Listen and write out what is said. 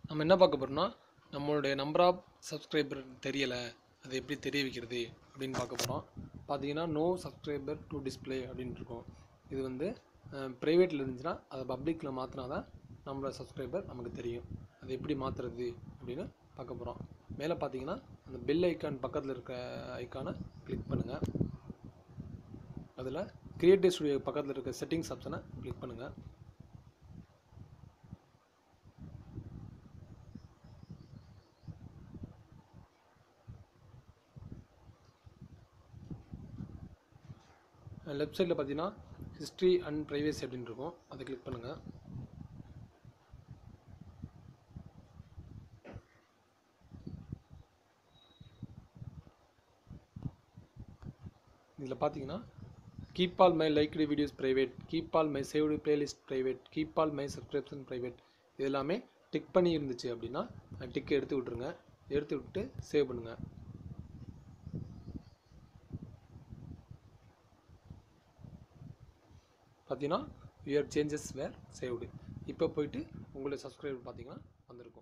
நம்ம என்ன பார்க்க போகிறோம்னா நம்மளுடைய நம்பர் ஆஃப் சப்ஸ்கிரைபர் தெரியலை அதை எப்படி தெரிய வைக்கிறது அப்படின்னு பார்க்க போகிறோம் பார்த்தீங்கன்னா நோ சப்ஸ்கிரைபர் டு டிஸ்ப்ளே அப்படின்னு இருக்கும் இது வந்து ப்ரைவேட்டில் இருந்துச்சுன்னா அதை பப்ளிக்கில் மாற்றினா தான் நம்மளோட சப்ஸ்கிரைபர் நமக்கு தெரியும் அதை எப்படி மாற்றுறது அப்படின்னு பார்க்க போகிறோம் மேலே பார்த்தீங்கன்னா அந்த பெல் ஐக்கான் பக்கத்தில் இருக்க ஐக்கானை கிளிக் பண்ணுங்கள் அதில் கிரியேட்டிவ் ஸ்டுடியோ பக்கத்தில் இருக்க செட்டிங்ஸ் ஆப்ஷனை கிளிக் பண்ணுங்கள் லெஃப்ட் சைடில் பார்த்தீங்கன்னா ஹிஸ்ட்ரி அண்ட் ப்ரைவேசி அப்படின்னு இருக்கும் அதை கிளிக் பண்ணுங்கள் இதில் பார்த்தீங்கன்னா keep all my liked videos private keep all my saved playlist private keep all my subscription private இது எல்லாமே டிக் பண்ணி இருந்துச்சு அப்படின்னா டிக் எடுத்து விட்ருங்க எடுத்து விட்டு சேவ் பண்ணுங்கள் பார்த்தீங்கன்னா யுவர் சேஞ்சஸ் வேர் சேவ்டு இப்போ போயிட்டு உங்களுடைய சப்ஸ்கிரைபர் பார்த்தீங்கன்னா வந்திருக்கும்